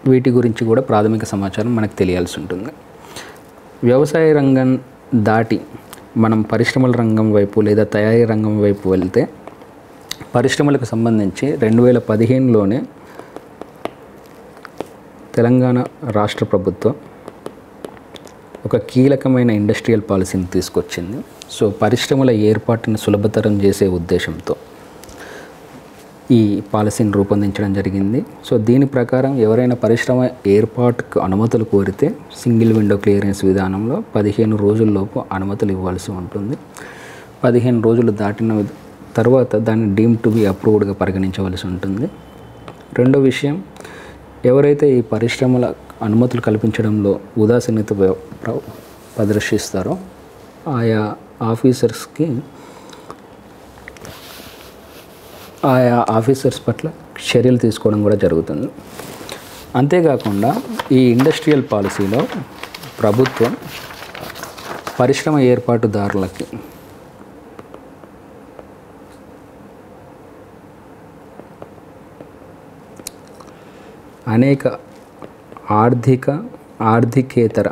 వీటి గురించి కూడా ప్రాథమిక సమాచారం మనకు తెలియాల్సి ఉంటుంది వ్యవసాయ రంగం దాటి మనం పరిశ్రమల రంగం వైపు లేదా తయారీ రంగం వైపు వెళ్తే పరిశ్రమలకు సంబంధించి రెండు వేల పదిహేనులోనే తెలంగాణ రాష్ట్ర ప్రభుత్వం ఒక కీలకమైన ఇండస్ట్రియల్ పాలసీని తీసుకొచ్చింది సో పరిశ్రమల ఏర్పాటును సులభతరం చేసే ఉద్దేశంతో ఈ పాలసీని రూపొందించడం జరిగింది సో దీని ప్రకారం ఎవరైనా పరిశ్రమ ఏర్పాటుకు అనుమతులు కోరితే సింగిల్ విండో క్లియరెన్స్ విధానంలో పదిహేను రోజుల్లోపు అనుమతులు ఇవ్వాల్సి ఉంటుంది పదిహేను రోజులు దాటిన విధ- తర్వాత దాన్ని డీమ్ టు బి అప్రూవ్డ్గా పరిగణించవలసి ఉంటుంది రెండో విషయం ఎవరైతే ఈ పరిశ్రమల అనుమతులు కల్పించడంలో ఉదాసీనత వ్య- ప్ర- ప్రదర్శిస్తారో ఆయా ఆఫీసర్స్కి ఆయా ఆఫీసర్స్ పట్ల చర్యలు తీసుకోవడం కూడా జరుగుతుంది అంతేకాకుండా ఈ ఇండస్ట్రియల్ పాలసీలో ప్రభుత్వం పరిశ్రమ ఏర్పాటుదారులకి అనేక ఆర్థిక ఆర్థికేతర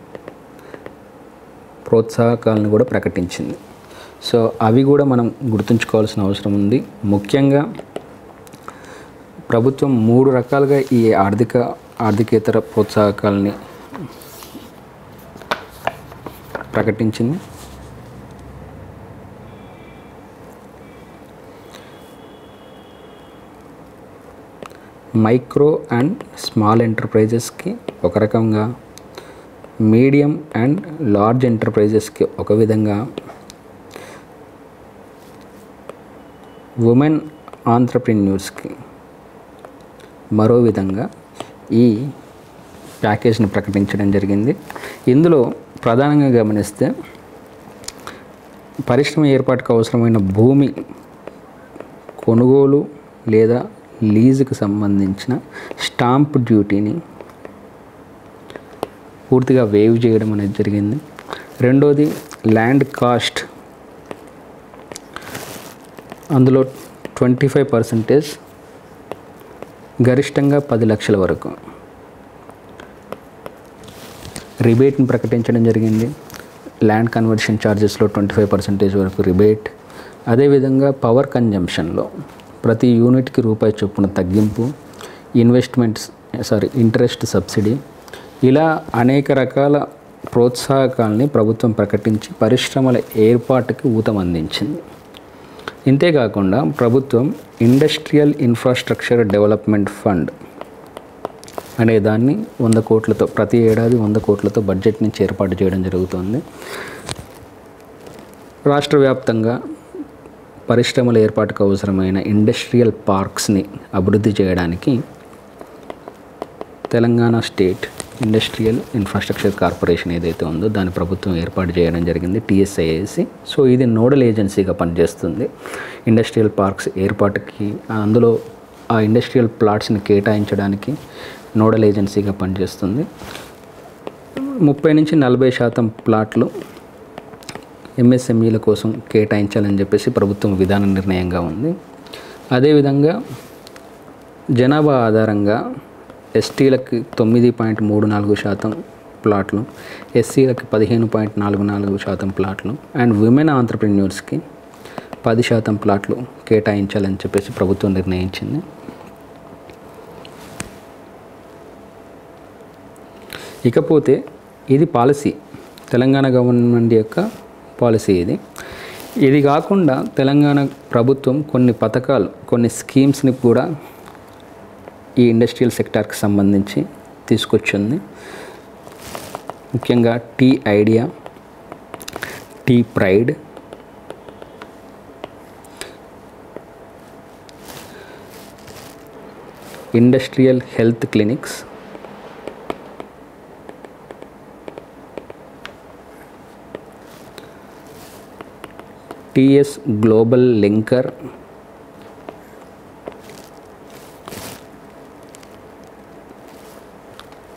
ప్రోత్సాహకాలను కూడా ప్రకటించింది సో అవి కూడా మనం గుర్తుంచుకోవాల్సిన అవసరం ఉంది ముఖ్యంగా ప్రభుత్వం మూడు రకాలుగా ఈ ఆర్థిక ఆర్థికేతర ప్రోత్సాహకాలని ప్రకటించింది మైక్రో అండ్ స్మాల్ ఎంటర్ప్రైజెస్కి ఒక రకంగా మీడియం అండ్ లార్జ్ ఎంటర్ప్రైజెస్కి ఒక విధంగా ఉమెన్ ఆంటర్ప్రెన్యూర్స్కి మరో విధంగా ఈ ప్యాకేజ్ని ప్రకటించడం జరిగింది ఇందులో ప్రధానంగా గమనిస్తే పరిశ్రమ ఏర్పాటుకు అవసరమైన భూమి కొనుగోలు లేదా లీజుకు సంబంధించిన స్టాంప్ డ్యూటీని పూర్తిగా వేవ్ చేయడం అనేది జరిగింది రెండోది ల్యాండ్ కాస్ట్ అందులో ట్వంటీ ఫైవ్ పర్సెంటేజ్ గరిష్టంగా పది లక్షల వరకు రిబేట్ని ప్రకటించడం జరిగింది ల్యాండ్ కన్వర్షన్ ఛార్జెస్లో ట్వంటీ ఫైవ్ పర్సెంటేజ్ వరకు రిబేట్ అదేవిధంగా పవర్ కన్జంప్షన్లో ప్రతి యూనిట్కి రూపాయి చొప్పున తగ్గింపు ఇన్వెస్ట్మెంట్స్ సారీ ఇంట్రెస్ట్ సబ్సిడీ ఇలా అనేక రకాల ప్రోత్సాహకాలని ప్రభుత్వం ప్రకటించి పరిశ్రమల ఏర్పాటుకి ఊతం అందించింది ఇంతేకాకుండా ప్రభుత్వం ఇండస్ట్రియల్ ఇన్ఫ్రాస్ట్రక్చర్ డెవలప్మెంట్ ఫండ్ అనే దాన్ని వంద కోట్లతో ప్రతి ఏడాది వంద కోట్లతో బడ్జెట్ నుంచి ఏర్పాటు చేయడం జరుగుతుంది రాష్ట్ర వ్యాప్తంగా పరిశ్రమల ఏర్పాటుకు అవసరమైన ఇండస్ట్రియల్ పార్క్స్ని అభివృద్ధి చేయడానికి Telangana state industrial infrastructure corporation ఏదైతే ఉందో దాని ప్రభుత్వం ఏర్పాటు చేయడం జరిగింది టీఎస్ఐఏసి సో ఇది నోడల్ ఏజెన్సీగా పనిచేస్తుంది ఇండస్ట్రియల్ పార్క్స్ ఏర్పాటుకి అందులో ఆ ఇండస్ట్రియల్ ప్లాట్స్ని కేటాయించడానికి నోడల్ ఏజెన్సీగా పనిచేస్తుంది ముప్పై నుంచి నలభై శాతం ప్లాట్లు ఎంఎస్ఎంఈల కోసం కేటాయించాలని చెప్పేసి ప్రభుత్వం విధాన నిర్ణయంగా ఉంది అదేవిధంగా జనాభా ఆధారంగా ఎస్టీలకి తొమ్మిది పాయింట్ మూడు నాలుగు శాతం ప్లాట్లు ఎస్సీలకి పదిహేను పాయింట్ నాలుగు నాలుగు శాతం ప్లాట్లు అండ్ విమెన్ ఆంటర్ప్రెన్యూర్స్కి పది శాతం ప్లాట్లు కేటాయించాలని చెప్పేసి ప్రభుత్వం నిర్ణయించింది ఇకపోతే ఇది పాలసీ తెలంగాణ గవర్నమెంట్ యొక్క పాలసీ ఇది ఇది కాకుండా తెలంగాణ ప్రభుత్వం కొన్ని పథకాలు కొన్ని స్కీమ్స్ని కూడా ఈ ఇండస్ట్రియల్ సెక్టార్కి సంబంధించి తీసుకొచ్చింది ముఖ్యంగా T idea T pride industrial health clinics TS global linker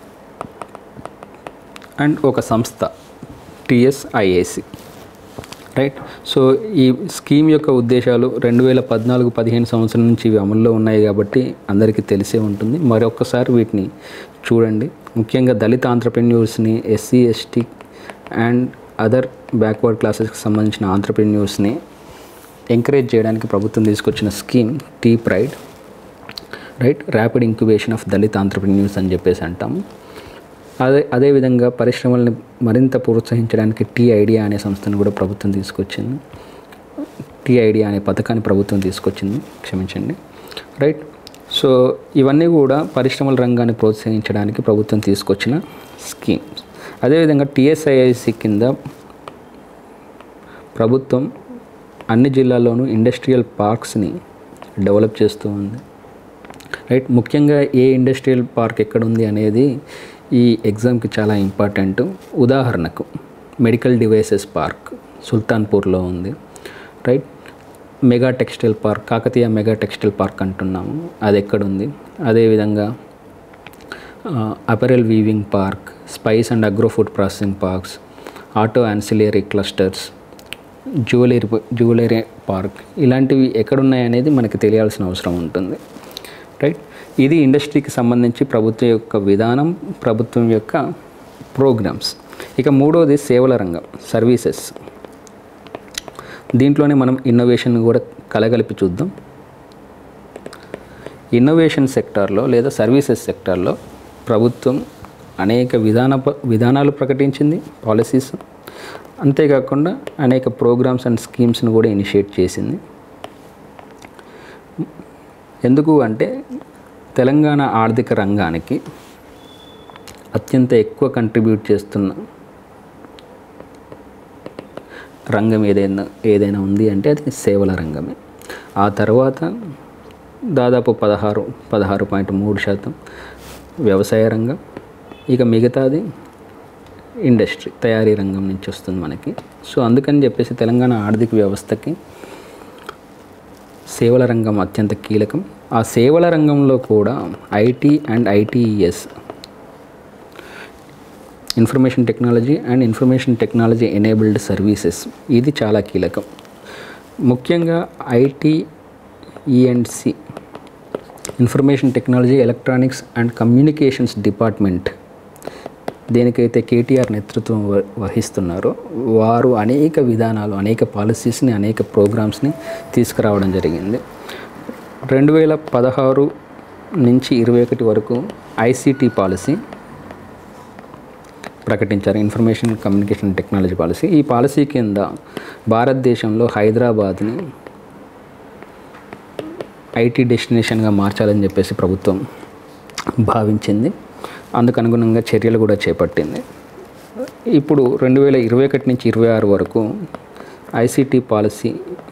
and ఒక సంస్థ టిఎస్ఐఏసి రైట్ సో ఈ స్కీమ్ యొక్క ఉద్దేశాలు రెండు వేల పద్నాలుగు పదిహేను సంవత్సరం నుంచి ఇవి అమల్లో ఉన్నాయి కాబట్టి అందరికీ తెలిసే ఉంటుంది మరొకసారి వీటిని చూడండి ముఖ్యంగా దళిత ఆంటర్ప్రెన్యూర్స్ని SC ST and other backward క్లాసెస్కి సంబంధించిన ఆంటర్ప్రెన్యూర్స్ని ఎంకరేజ్ చేయడానికి ప్రభుత్వం తీసుకొచ్చిన scheme T pride right rapid incubation of Dalit entrepreneurs అని చెప్పేసి అంటాము అదే అదేవిధంగా పరిశ్రమల్ని మరింత ప్రోత్సహించడానికి టీ ఐడియా అనే సంస్థను కూడా ప్రభుత్వం తీసుకొచ్చింది టీ ఐడియా అనే పథకాన్ని ప్రభుత్వం తీసుకొచ్చింది క్షమించండి రైట్ సో ఇవన్నీ కూడా పరిశ్రమల రంగాన్ని ప్రోత్సహించడానికి ప్రభుత్వం తీసుకొచ్చిన స్కీమ్స్ అదేవిధంగా టీఎస్ఐఐసి కింద ప్రభుత్వం అన్ని జిల్లాల్లోనూ ఇండస్ట్రియల్ పార్క్స్ని డెవలప్ చేస్తూ ఉంది రైట్ ముఖ్యంగా ఏ ఇండస్ట్రియల్ పార్క్ ఎక్కడ ఉంది అనేది ఈ ఎగ్జామ్కి చాలా ఇంపార్టెంట్ ఉదాహరణకు మెడికల్ డివైసెస్ పార్క్ సుల్తాన్పూర్లో ఉంది right mega textile park Kakatiya mega textile park అంటున్నాము అది ఎక్కడుంది అదేవిధంగా apparel weaving park spice and agro food processing parks auto ancillary clusters jewellery jewellery park ఇలాంటివి ఎక్కడున్నాయి అనేది మనకి తెలియాల్సిన అవసరం ఉంటుంది రైట్ ఇది ఇండస్ట్రీకి సంబంధించి ప్రభుత్వం యొక్క విధానం ప్రభుత్వం యొక్క ప్రోగ్రామ్స్ ఇక మూడోది సేవల రంగం సర్వీసెస్ దీంట్లోనే మనం ఇన్నోవేషన్ కూడా కలగలిపి చూద్దాం ఇన్నోవేషన్ సెక్టార్లో లేదా సర్వీసెస్ సెక్టార్లో ప్రభుత్వం అనేక విధాన విధానాలు ప్రకటించింది పాలసీస్ అంతేకాకుండా అనేక ప్రోగ్రామ్స్ అండ్ స్కీమ్స్ని కూడా ఇనిషియేట్ చేసింది ఎందుకు అంటే తెలంగాణ ఆర్థిక రంగానికి అత్యంత ఎక్కువ కంట్రిబ్యూట్ చేస్తున్న రంగం ఏదైనా ఏదైనా ఉంది అంటే అది సేవల రంగమే ఆ తర్వాత దాదాపు పదహారు పదహారు పాయింట్ మూడు శాతం వ్యవసాయ రంగం ఇక మిగతాది ఇండస్ట్రీ తయారీ రంగం నుంచి వస్తుంది మనకి సో అందుకని చెప్పేసి తెలంగాణ ఆర్థిక వ్యవస్థకి సేవల రంగం అత్యంత కీలకం ఆ సేవల రంగంలో కూడా IT and ITES information technology and information technology enabled services ఇది చాలా కీలకం ముఖ్యంగా IT E and C information technology electronics and communications department దేనికైతే కేటీఆర్ నేతృత్వం వ- వహిస్తున్నారో వారు అనేక విధానాలు అనేక పాలసీస్ని అనేక ప్రోగ్రామ్స్ని తీసుకురావడం జరిగింది రెండు వేల పదహారు నుంచి ఇరవై ఒకటి వరకు ఐసీటీ పాలసీ ప్రకటించారు ఇన్ఫర్మేషన్ కమ్యూనికేషన్ టెక్నాలజీ పాలసీ ఈ పాలసీ కింద భారతదేశంలో హైదరాబాద్ని ఐటీ డెస్టినేషన్గా మార్చాలని చెప్పేసి ప్రభుత్వం భావించింది అందుకు అనుగుణంగా చర్యలు కూడా చేపట్టింది ఇప్పుడు రెండు వేల ఇరవై ఒకటి నుంచి ఇరవై ఆరు వరకు ఐసీటీ పాలసీ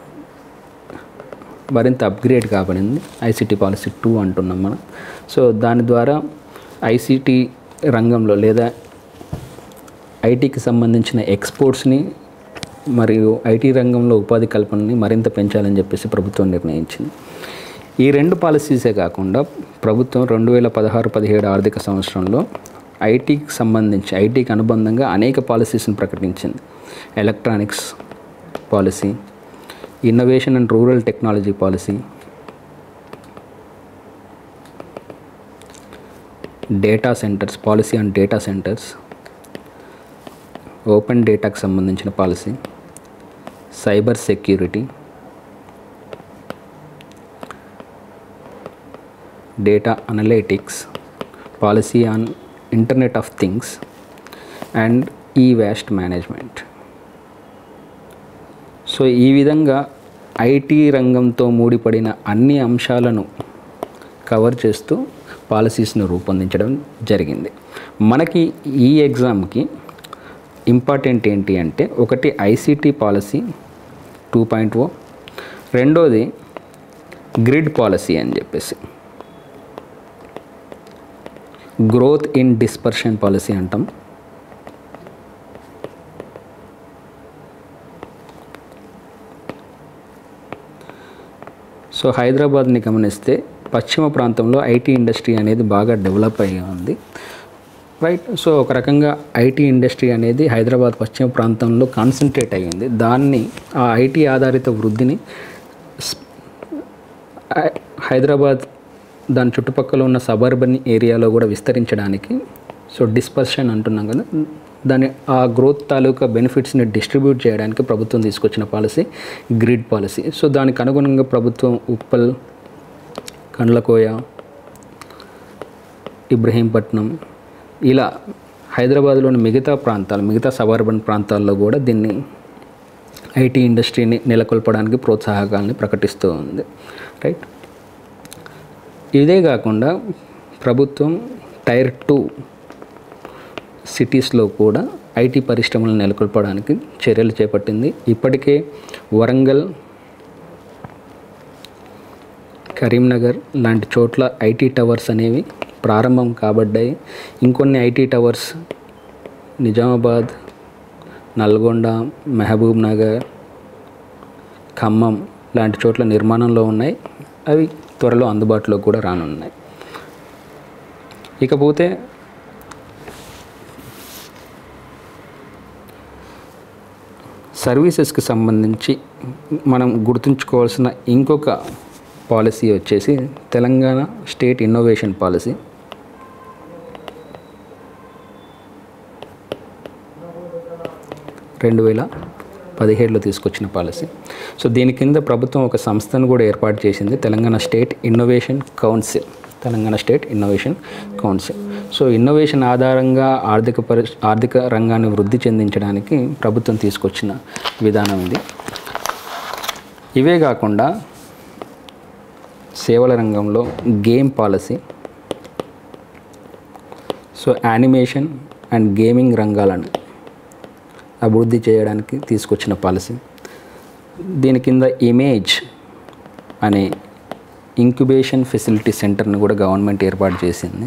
మరింత అప్గ్రేడ్ కాబడింది ఐసీటీ పాలసీ టూ అంటున్నాం మనం సో దాని ద్వారా ఐసీటీ రంగంలో లేదా ఐటీకి సంబంధించిన ఎక్స్పోర్ట్స్ని మరియు ఐటీ రంగంలో ఉపాధి కల్పనని మరింత పెంచాలని చెప్పేసి ప్రభుత్వం నిర్ణయించింది ఈ రెండు పాలసీసే కాకుండా ప్రభుత్వం రెండు వేల పదహారు పదిహేడు ఆర్థిక సంవత్సరంలో ఐటీకి సంబంధించి ఐటీకి అనుబంధంగా అనేక పాలసీస్ని ప్రకటించింది electronics policy innovation and rural technology policy data centres policy on data centres open డేటాకు సంబంధించిన policy cyber security data analytics policy on internet of things and e waste management so ఈ విధంగా ఐటీ రంగంతో ముడిపడిన అన్ని అంశాలను కవర్ చేస్తూ పాలసీస్ను రూపొందించడం జరిగింది మనకి ఈ ఎగ్జామ్కి ఇంపార్టెంట్ ఏంటి అంటే ఒకటి ICT policy two point o రెండోది గ్రిడ్ పాలసీ అని చెప్పేసి గ్రోత్ ఇన్ డిస్పర్షన్ పాలసీ అంటాం సో హైదరాబాద్ని గమనిస్తే పశ్చిమ ప్రాంతంలో ఐటీ ఇండస్ట్రీ అనేది బాగా డెవలప్ అయ్యి ఉంది రైట్ సో ఒక రకంగా ఐటీ ఇండస్ట్రీ అనేది హైదరాబాద్ పశ్చిమ ప్రాంతంలో కాన్సన్ట్రేట్ అయ్యింది దాన్ని ఆ ఐటీ ఆధారిత వృద్ధిని హై- హైదరాబాద్ దాని చుట్టుపక్కల ఉన్న సబర్బన్ ఏరియాలో కూడా విస్తరించడానికి సో డిస్పర్షన్ అంటున్నాం కదా దాని ఆ గ్రోత్ తాలూకా బెనిఫిట్స్ని డిస్ట్రిబ్యూట్ చేయడానికి ప్రభుత్వం తీసుకొచ్చిన పాలసీ గ్రిడ్ పాలసీ సో దానికి అనుగుణంగా ప్రభుత్వం ఉప్పల్ కండ్లకోయ ఇబ్రహీంపట్నం ఇలా హైదరాబాద్లోని మిగతా ప్రాంతాలు మిగతా సబర్బన్ ప్రాంతాల్లో కూడా దీన్ని ఐటీ ఇండస్ట్రీని నెలకొల్పడానికి ప్రోత్సాహకాలని ప్రకటిస్తూ ఉంది రైట్ ఇదే కాకుండా ప్రభుత్వం టైర్ టూ సిటీస్లో కూడా ఐటీ పరిశ్రమలను నెలకొల్పడానికి చర్యలు చేపట్టింది ఇప్పటికే వరంగల్ కరీంనగర్ లాంటి చోట్ల ఐటీ టవర్స్ అనేవి ప్రారంభం కాబడ్డాయి ఇంకొన్ని IT towers Nizamabad Nalgonda Mahbubnagar Khammam లాంటి చోట్ల నిర్మాణంలో ఉన్నాయి అవి త్వరలో అందుబాటులో కూడా రానున్నాయి ఇకపోతే సర్వీసెస్కి సంబంధించి మనం గుర్తుంచుకోవాల్సిన ఇంకొక పాలసీ వచ్చేసి తెలంగాణ స్టేట్ ఇన్నోవేషన్ పాలసీ రెండు వేల పదిహేడులో తీసుకొచ్చిన పాలసీ సో దీని కింద ప్రభుత్వం ఒక సంస్థను కూడా ఏర్పాటు చేసింది Telangana state innovation council Telangana state innovation council so innovation ఆధారంగా ఆర్థిక పరి ఆర్థిక రంగాన్ని వృద్ధి చెందించడానికి ప్రభుత్వం తీసుకొచ్చిన విధానం ఇది ఇవే కాకుండా సేవల రంగంలో game policy so animation and gaming రంగాలను అభివృద్ధి చేయడానికి తీసుకొచ్చిన పాలసీ దీని కింద ఇమేజ్ అనే ఇంక్యుబేషన్ ఫెసిలిటీ సెంటర్ని కూడా గవర్నమెంట్ ఏర్పాటు చేసింది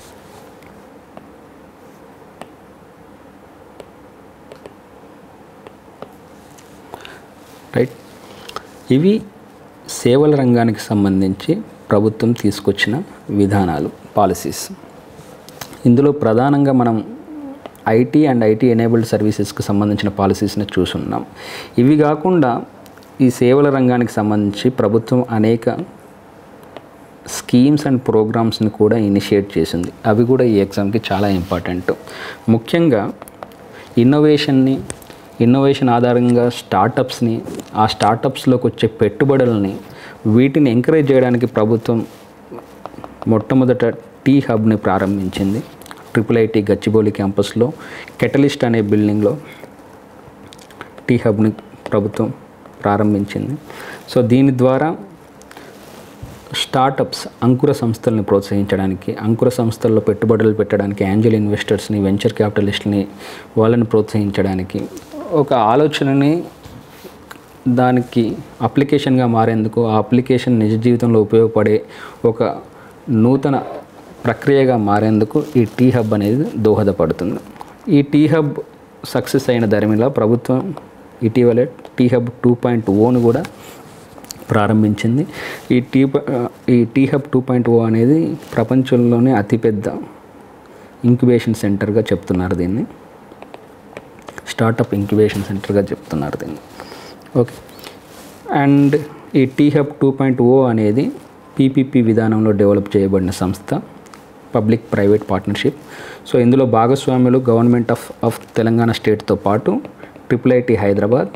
రైట్ ఇవి సేవల రంగానికి సంబంధించి ప్రభుత్వం తీసుకొచ్చిన విధానాలు పాలసీస్ ఇందులో ప్రధానంగా మనం ఐటీ అండ్ ఐటీ ఎనేబుల్డ్ సర్వీసెస్కి సంబంధించిన పాలసీస్ని చూసున్నాం ఇవి కాకుండా ఈ సేవల రంగానికి సంబంధించి ప్రభుత్వం అనేక స్కీమ్స్ అండ్ ప్రోగ్రామ్స్ని కూడా ఇనిషియేట్ చేసింది అవి కూడా ఈ ఎగ్జామ్కి చాలా ఇంపార్టెంట్ ముఖ్యంగా ఇన్నోవేషన్ని ఇన్నోవేషన్ ఆధారంగా స్టార్టప్స్ని ఆ స్టార్టప్స్లోకి వచ్చే పెట్టుబడులని వీటిని ఎంకరేజ్ చేయడానికి ప్రభుత్వం మొట్టమొదట టీ హబ్ని ప్రారంభించింది ట్రిపుల్ ఐటీ గచ్చిబౌలి క్యాంపస్లో కెటలిస్ట్ అనే బిల్డింగ్లో టీ హబ్ని ప్రభుత్వం ప్రారంభించింది సో దీని ద్వారా స్టార్టప్స్ అంకుర సంస్థల్ని ప్రోత్సహించడానికి అంకుర సంస్థల్లో పెట్టుబడులు పెట్టడానికి యాంజల్ ఇన్వెస్టర్స్ని వెంచర్ క్యాపిటలిస్ట్ని వాళ్ళని ప్రోత్సహించడానికి ఒక ఆలోచనని దానికి అప్లికేషన్గా మారేందుకు ఆ అప్లికేషన్ నిజ జీవితంలో ఉపయోగపడే ఒక నూతన ప్రక్రియగా మారేందుకు ఈ టీ హబ్ అనేది దోహదపడుతుంది ఈ టీ హబ్ సక్సెస్ అయిన ధర్మిలా ప్రభుత్వం ఇటీవలే టీ హబ్ టూ పాయింట్ ఓను కూడా ప్రారంభించింది ఈ టీ ప- ఈ T hub two point o అనేది ప్రపంచంలోనే అతిపెద్ద ఇంక్యుబేషన్ సెంటర్గా చెప్తున్నారు దీన్ని స్టార్టప్ ఇంక్యుబేషన్ సెంటర్గా చెప్తున్నారు దీన్ని ఓకే అండ్ ఈ T hub two point o అనేది పీపీపీ విధానంలో డెవలప్ చేయబడిన సంస్థ పబ్లిక్ ప్రైవేట్ పార్ట్నర్షిప్ సో ఇందులో భాగస్వాములు గవర్నమెంట్ ఆఫ్ ఆఫ్ తెలంగాణ స్టేట్తో పాటు triple IT Hyderabad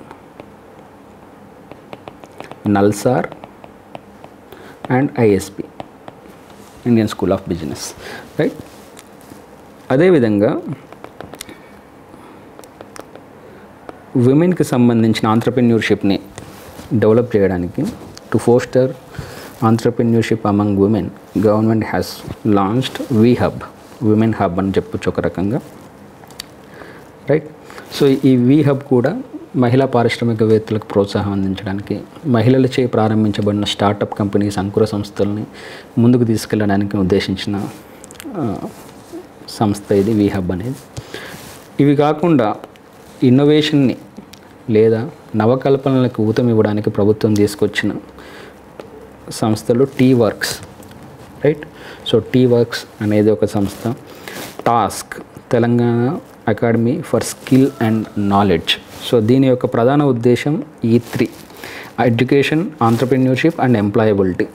NALSAR and ISB Indian school of business right అదేవిధంగా విమెన్కి సంబంధించిన ఆంటర్ప్రెన్యూర్షిప్ని డెవలప్ చేయడానికి to foster entrepreneurship among women government has launched we hub women hub అని చెప్పొచ్చు ఒక రకంగా రైట్ సో ఈ వీ హబ్ కూడా మహిళా పారిశ్రామికవేత్తలకు ప్రోత్సాహం అందించడానికి మహిళలచే ప్రారంభించబడిన స్టార్టప్ కంపెనీస్ అంకుర సంస్థల్ని ముందుకు తీసుకెళ్ళడానికి ఉద్దేశించిన ఆ, సంస్థ ఇది వీ హబ్ అనేది ఇవి కాకుండా ఇన్నోవేషన్ని లేదా నవకల్పనలకు ఊతం ఇవ్వడానికి ప్రభుత్వం తీసుకొచ్చిన సంస్థలు T works right so T works అనేది ఒక సంస్థ TASK Telangana academy for skill and knowledge so దీని యొక్క ప్రధాన ఉద్దేశం ఈ three education entrepreneurship and employability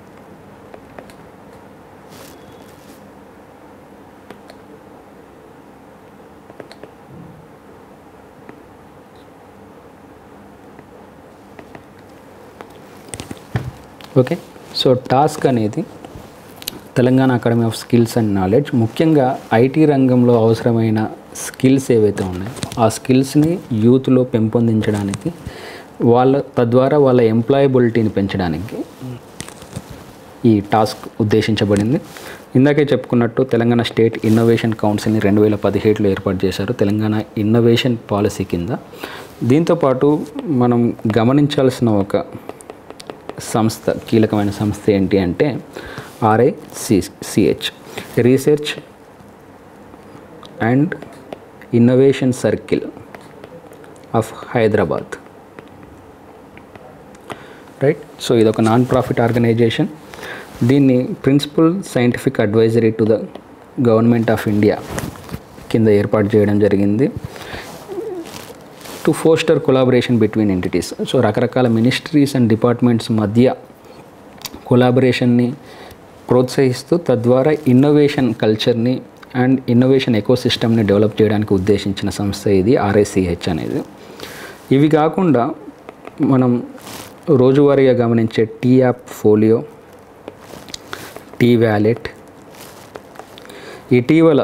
okay so TASK అనేది Telangana academy of skills and knowledge ముఖ్యంగా ఐటీ రంగంలో అవసరమైన స్కిల్స్ ఏవైతే ఉన్నాయో ఆ స్కిల్స్ని యూత్లో పెంపొందించడానికి వాళ్ళ తద్వారా వాళ్ళ ఎంప్లాయబిలిటీని పెంచడానికి ఈ టాస్క్ ఉద్దేశించబడింది ఇందాకే చెప్పుకున్నట్టు తెలంగాణ స్టేట్ ఇన్నోవేషన్ కౌన్సిల్ని రెండు వేల పదిహేడులో ఏర్పాటు చేశారు తెలంగాణ ఇన్నోవేషన్ పాలసీ కింద దీంతోపాటు మనం గమనించాల్సిన ఒక సంస్థ కీలకమైన సంస్థ ఏంటి అంటే RICH research and innovation circle of Hyderabad right so ఇది ఒక నాన్ ప్రాఫిట్ ఆర్గనైజేషన్ దీన్ని principal scientific advisory to the government of India కింద ఏర్పాటు చేయడం జరిగింది to foster collaboration between entities so రకరకాల మినిస్ట్రీస్ అండ్ డిపార్ట్మెంట్స్ మధ్య కొలాబరేషన్ని ప్రోత్సహిస్తూ తద్వారా ఇన్నోవేషన్ కల్చర్ని అండ్ ఇన్నోవేషన్ ఎకోసిస్టమ్ని డెవలప్ చేయడానికి ఉద్దేశించిన సంస్థ ఇది ఆర్ఐసిహెచ్ అనేది ఇవి కాకుండా మనం రోజువారీగా గమనించే T app folio T wallet ఇటీవల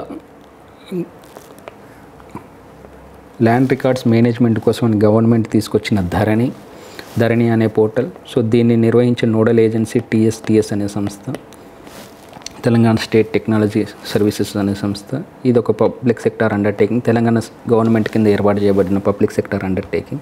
ల్యాండ్ రికార్డ్స్ మేనేజ్మెంట్ కోసం గవర్నమెంట్ తీసుకొచ్చిన ధరణి ధరణి అనే పోర్టల్ సో దీన్ని నిర్వహించే నోడల్ ఏజెన్సీ టీఎస్టీఎస్ అనే సంస్థ తెలంగాణ స్టేట్ టెక్నాలజీ సర్వీసెస్ అనే సంస్థ ఇది ఒక public sector undertaking Telangana government కింద ఏర్పాటు చేయబడిన పబ్లిక్ సెక్టార్ అండర్టేకింగ్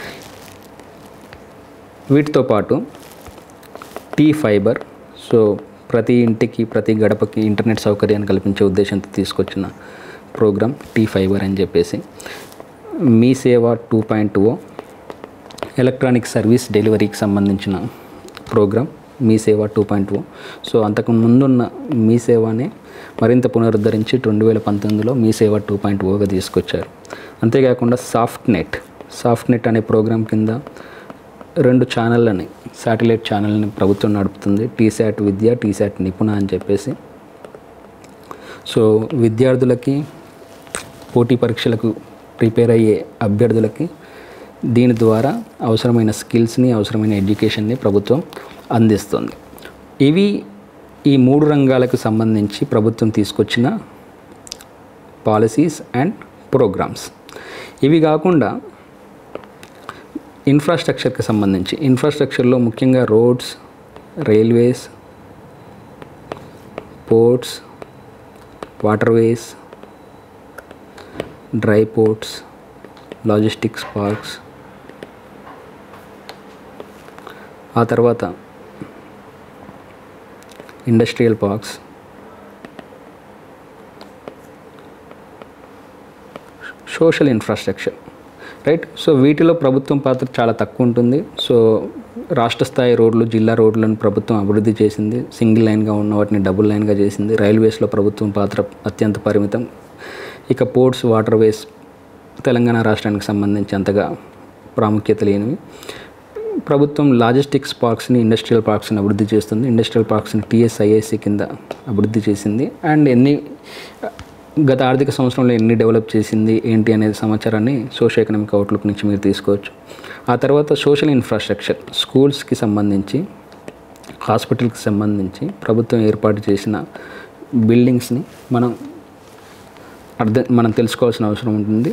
వీటితో పాటు టీ ఫైబర్ సో ప్రతి ఇంటికి ప్రతి గడపకి ఇంటర్నెట్ సౌకర్యాన్ని కల్పించే ఉద్దేశంతో తీసుకొచ్చిన ప్రోగ్రామ్ టీ ఫైబర్ అని చెప్పేసి MeeSeva two point o electronic service డెలివరీకి సంబంధించిన ప్రోగ్రామ్ మీ సేవ టూ పాయింట్ ఓ సో అంతకు ముందున్న మీ సేవనే మరింత పునరుద్ధరించి రెండు వేల పంతొమ్మిదిలో మీ సేవ టూ పాయింట్ ఓగా తీసుకొచ్చారు అంతేకాకుండా సాఫ్ట్ నెట్ సాఫ్ట్ నెట్ అనే ప్రోగ్రాం కింద రెండు ఛానళ్ళని శాటిలైట్ ఛానల్ని ప్రభుత్వం నడుపుతుంది టీశాట్ విద్య టీశాట్ నిపుణ అని చెప్పేసి సో విద్యార్థులకి పోటీ పరీక్షలకు ప్రిపేర్ అయ్యే అభ్యర్థులకి దీని ద్వారా అవసరమైన స్కిల్స్ని అవసరమైన ఎడ్యుకేషన్ని ప్రభుత్వం అందిస్తుంది ఇవి ఈ మూడు రంగాలకు సంబంధించి ప్రభుత్వం తీసుకొచ్చిన పాలసీస్ అండ్ ప్రోగ్రామ్స్ ఇవి కాకుండా ఇన్ఫ్రాస్ట్రక్చర్కి సంబంధించి ఇన్ఫ్రాస్ట్రక్చర్లో ముఖ్యంగా roads railways ports waterways dry ports logistics parks ఆ తర్వాత industrial parks social infrastructure right so వీటిలో ప్రభుత్వం పాత్ర చాలా తక్కువ ఉంటుంది సో రాష్ట్ర స్థాయి రోడ్లు జిల్లా రోడ్లను ప్రభుత్వం అభివృద్ధి చేసింది సింగిల్ లైన్గా ఉన్న వాటిని డబుల్ లైన్గా చేసింది రైల్వేస్లో ప్రభుత్వం పాత్ర అత్యంత పరిమితం ఇక పోర్ట్స్ వాటర్వేస్ తెలంగాణ రాష్ట్రానికి సంబంధించి అంతగా ప్రాముఖ్యత లేనివి ప్రభుత్వం లాజిస్టిక్స్ పార్క్స్ని ఇండస్ట్రియల్ పార్క్స్ని అభివృద్ధి చేస్తుంది ఇండస్ట్రియల్ పార్క్స్ని టీఎస్ఐఏసి కింద అభివృద్ధి చేసింది అండ్ ఎన్ని గత ఆర్థిక సంవత్సరంలో ఎన్ని డెవలప్ చేసింది ఏంటి అనే సమాచారాన్ని సోషల్ ఎకనామిక్ అవుట్లుక్ నుంచి మీరు తీసుకోవచ్చు ఆ తర్వాత సోషల్ ఇన్ఫ్రాస్ట్రక్చర్ స్కూల్స్కి సంబంధించి హాస్పిటల్కి సంబంధించి ప్రభుత్వం ఏర్పాటు చేసిన బిల్డింగ్స్ని మనం అర్థం మనం తెలుసుకోవాల్సిన అవసరం ఉంటుంది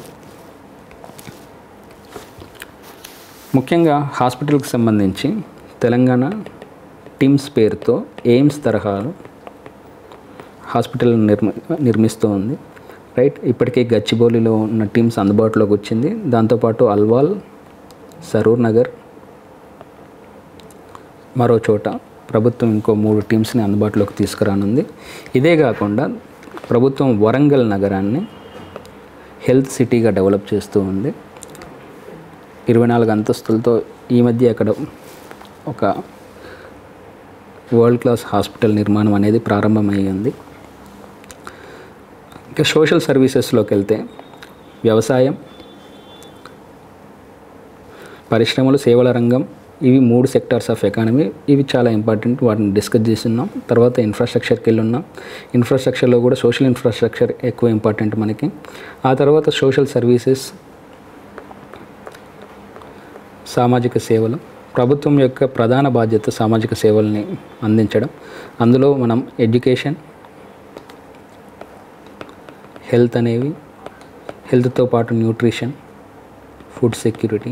ముఖ్యంగా హాస్పిటల్కి సంబంధించి తెలంగాణ టిమ్స్ పేరుతో ఎయిమ్స్ తరహాలో హాస్పిటల్ నిర్మి నిర్మిస్తూ ఉంది రైట్ ఇప్పటికే గచ్చిబౌలిలో ఉన్న టీమ్స్ అందుబాటులోకి వచ్చింది దాంతోపాటు అల్వాల్ సరూర్ నగర్ మరో చోట ప్రభుత్వం ఇంకో మూడు టీమ్స్ని అందుబాటులోకి తీసుకురానుంది ఇదే కాకుండా ప్రభుత్వం వరంగల్ నగరాన్ని హెల్త్ సిటీగా డెవలప్ చేస్తూ ఉంది ఇరవై నాలుగు అంతస్తులతో ఈ మధ్య అక్కడ ఒక వరల్డ్ క్లాస్ హాస్పిటల్ నిర్మాణం అనేది ప్రారంభమయ్యింది ఇక సోషల్ సర్వీసెస్లోకి వెళ్తే వ్యవసాయం పరిశ్రమలు సేవల రంగం ఇవి మూడు సెక్టార్స్ ఆఫ్ ఎకానమీ ఇవి చాలా ఇంపార్టెంట్ వాటిని డిస్కస్ చేస్తున్నాం తర్వాత ఇన్ఫ్రాస్ట్రక్చర్కి వెళ్ళి ఉన్నాం ఇన్ఫ్రాస్ట్రక్చర్లో కూడా సోషల్ ఇన్ఫ్రాస్ట్రక్చర్ ఎక్కువ ఇంపార్టెంట్ మనకి ఆ తర్వాత సోషల్ సర్వీసెస్ సామాజిక సేవలు ప్రభుత్వం యొక్క ప్రధాన బాధ్యత సామాజిక సేవల్ని అందించడం అందులో మనం ఎడ్యుకేషన్ హెల్త్ అనేవి హెల్త్తో పాటు న్యూట్రిషన్ ఫుడ్ సెక్యూరిటీ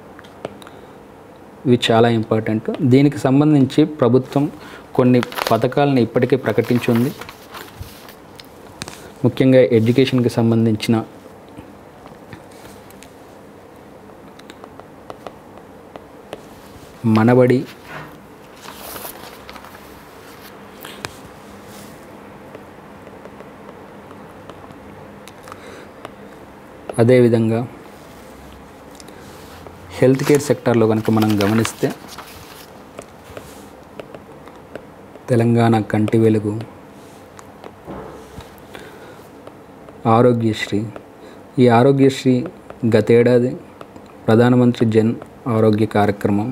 ఇవి చాలా ఇంపార్టెంట్ దీనికి సంబంధించి ప్రభుత్వం కొన్ని పథకాలను ఇప్పటికే ప్రకటించింది ముఖ్యంగా ఎడ్యుకేషన్కి సంబంధించిన మనబడి అదేవిధంగా హెల్త్ కేర్ సెక్టార్లో కనుక మనం గమనిస్తే తెలంగాణ కంటి వెలుగు ఆరోగ్యశ్రీ ఈ ఆరోగ్యశ్రీ గతేడాది ప్రధానమంత్రి జన్ ఆరోగ్య కార్యక్రమం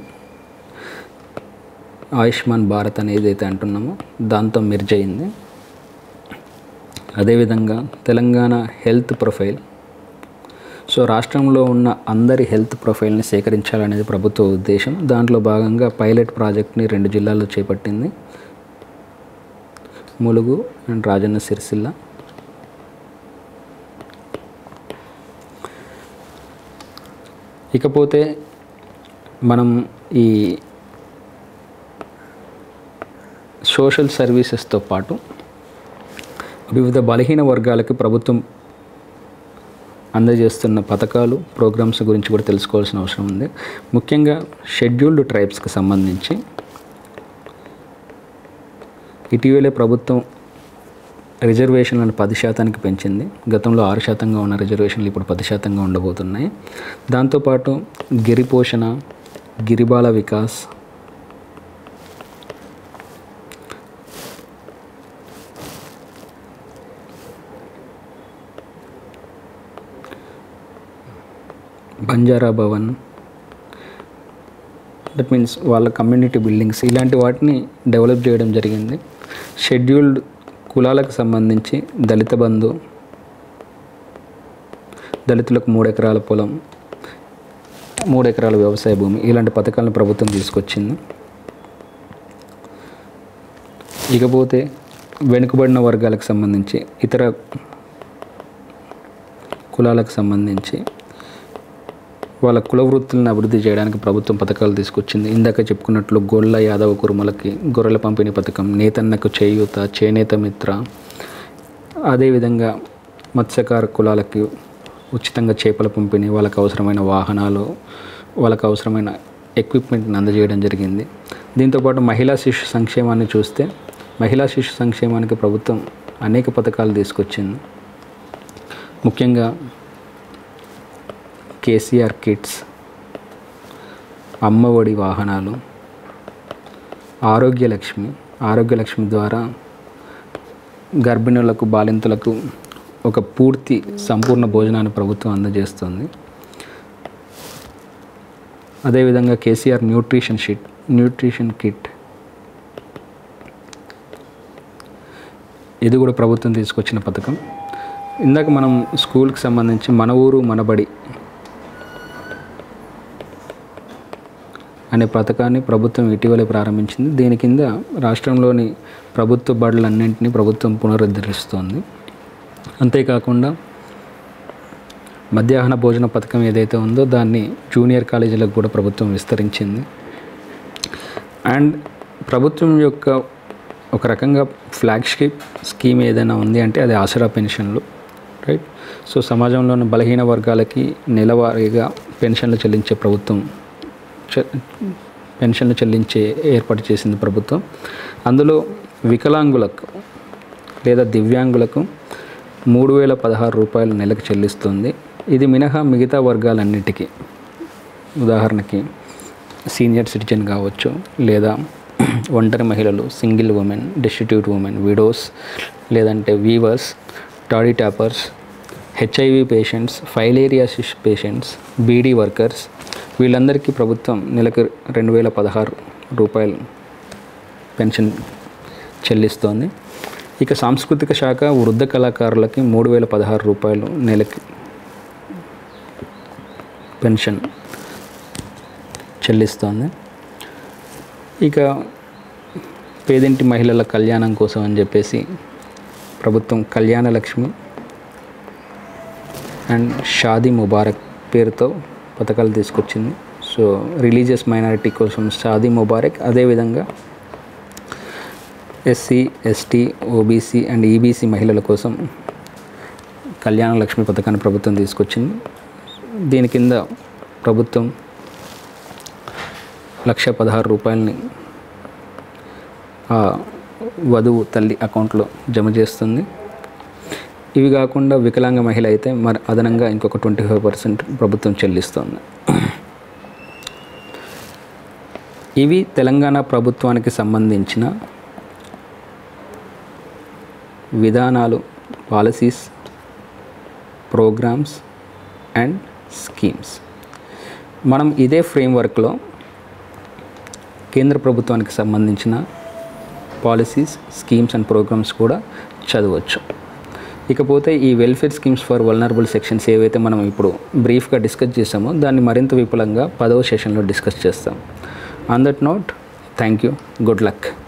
ఆయుష్మాన్ భారత్ అని ఏదైతే అంటున్నామో దాంతో మెర్జ్ అయింది అదేవిధంగా తెలంగాణ హెల్త్ ప్రొఫైల్ సో రాష్ట్రంలో ఉన్న అందరి హెల్త్ ప్రొఫైల్ని సేకరించాలనేది ప్రభుత్వ ఉద్దేశం దాంట్లో భాగంగా పైలట్ ప్రాజెక్ట్ని రెండు జిల్లాల్లో చేపట్టింది ములుగు అండ్ రాజన్న సిరిసిల్ల ఇకపోతే మనం ఈ సోషల్ సర్వీసెస్తో పాటు వివిధ బలహీన వర్గాలకి ప్రభుత్వం అందజేస్తున్న పథకాలు ప్రోగ్రామ్స్ గురించి కూడా తెలుసుకోవాల్సిన అవసరం ఉంది ముఖ్యంగా షెడ్యూల్డ్ ట్రైబ్స్కి సంబంధించి ఇటీవలే ప్రభుత్వం రిజర్వేషన్లను పది శాతానికి పెంచింది గతంలో ఆరు శాతంగా ఉన్న రిజర్వేషన్లు ఇప్పుడు పది శాతంగా ఉండబోతున్నాయి దాంతోపాటు గిరి పోషణ గిరిబాల వికాస్ బంజారా భవన్ దట్ మీన్స్ వాళ్ళ కమ్యూనిటీ బిల్డింగ్స్ ఇలాంటి వాటిని డెవలప్ చేయడం జరిగింది షెడ్యూల్డ్ కులాలకు సంబంధించి దళిత బంధు దళితులకు మూడు ఎకరాల పొలం మూడు ఎకరాల వ్యవసాయ భూమి ఇలాంటి పథకాలను ప్రభుత్వం తీసుకొచ్చింది ఇకపోతే వెనుకబడిన వర్గాలకు సంబంధించి ఇతర కులాలకు సంబంధించి వాళ్ళ కుల వృత్తులను అభివృద్ధి చేయడానికి ప్రభుత్వం పథకాలు తీసుకొచ్చింది ఇందాక చెప్పుకున్నట్లు గొల్ల యాదవ కురుమలకి గొర్రెల పంపిణీ పథకం నేతన్నకు చేయూత చేనేత మిత్ర అదేవిధంగా మత్స్యకార కులాలకి ఉచితంగా చేపల పంపిణీ వాళ్ళకి అవసరమైన వాహనాలు వాళ్ళకి అవసరమైన ఎక్విప్మెంట్ని అందజేయడం జరిగింది దీంతోపాటు మహిళా శిశు సంక్షేమాన్ని చూస్తే మహిళా శిశు సంక్షేమానికి ప్రభుత్వం అనేక పథకాలు తీసుకొచ్చింది ముఖ్యంగా కేసీఆర్ కిట్స్ అమ్మఒడి వాహనాలు ఆరోగ్యలక్ష్మి ఆరోగ్యలక్ష్మి ద్వారా గర్భిణులకు బాలింతలకు ఒక పూర్తి సంపూర్ణ భోజనాన్ని ప్రభుత్వం అందజేస్తుంది అదేవిధంగా KCR nutrition sheet nutrition kit ఇది కూడా ప్రభుత్వం తీసుకొచ్చిన పథకం ఇందాక మనం స్కూల్కి సంబంధించి మన ఊరు మనబడి అనే పథకాన్ని ప్రభుత్వం ఇటీవలే ప్రారంభించింది దీని కింద రాష్ట్రంలోని ప్రభుత్వ బడులన్నింటినీ ప్రభుత్వం పునరుద్ధరిస్తోంది అంతేకాకుండా మధ్యాహ్న భోజన పథకం ఏదైతే ఉందో దాన్ని జూనియర్ కాలేజీలకు కూడా ప్రభుత్వం విస్తరించింది అండ్ ప్రభుత్వం యొక్క ఒక రకంగా ఫ్లాగ్షిప్ స్కీమ్ ఏదైనా ఉంది అంటే అది ఆసరా పెన్షన్లు రైట్ సో సమాజంలోని బలహీన వర్గాలకి నెలవారీగా పెన్షన్లు చెల్లించే ప్రభుత్వం చె- పెన్షన్లు చెల్లించే ఏర్పాటు చేసింది ప్రభుత్వం అందులో వికలాంగులకు లేదా దివ్యాంగులకు మూడు వేల పదహారు రూపాయలు నెలకు చెల్లిస్తుంది ఇది మినహా మిగతా వర్గాలన్నిటికీ ఉదాహరణకి సీనియర్ సిటిజన్ కావచ్చు లేదా ఒంటరి మహిళలు single women destitute women widows లేదంటే weavers toddy tappers HIV patients filariasis patients beedi workers వీళ్ళందరికీ ప్రభుత్వం నెలకు రెండు వేల పదహారు రూపాయలు పెన్షన్ చెల్లిస్తోంది ఇక సాంస్కృతిక శాఖ వృద్ధ కళాకారులకి మూడు వేల పదహారు రూపాయలు నెలకి పెన్షన్ చెల్లిస్తోంది ఇక పేదింటి మహిళల కళ్యాణం కోసం అని చెప్పేసి ప్రభుత్వం కళ్యాణ లక్ష్మి అండ్ షాదీ ముబారక్ పేరుతో పథకాలు తీసుకొచ్చింది సో రిలీజియస్ మైనారిటీ కోసం షాదీ ముబారక్ అదేవిధంగా SC ST OBC and EBC మహిళల కోసం కళ్యాణ లక్ష్మి పథకాన్ని ప్రభుత్వం తీసుకొచ్చింది దీని కింద ప్రభుత్వం లక్ష పదహారు రూపాయలని ఆ వధువు తల్లి అకౌంట్లో జమ చేస్తుంది ఇవి కాకుండా వికలాంగ మహిళ అయితే మరి అదనంగా ఇంకొక ట్వంటీ ఫైవ్ పర్సెంట్ ప్రభుత్వం చెల్లిస్తుంది ఇవి తెలంగాణ ప్రభుత్వానికి సంబంధించిన విధానాలు పాలసీస్ ప్రోగ్రామ్స్ అండ్ స్కీమ్స్ మనం ఇదే ఫ్రేమ్వర్క్లో కేంద్ర ప్రభుత్వానికి సంబంధించిన పాలసీస్ స్కీమ్స్ అండ్ ప్రోగ్రామ్స్ కూడా చదవచ్చు ఇకపోతే ఈ welfare schemes for vulnerable sections ఏవైతే మనం ఇప్పుడు బ్రీఫ్గా డిస్కస్ చేసామో దాన్ని మరింత విపులంగా పదవ సెషన్లో డిస్కస్ చేస్తాం on that note thank you good luck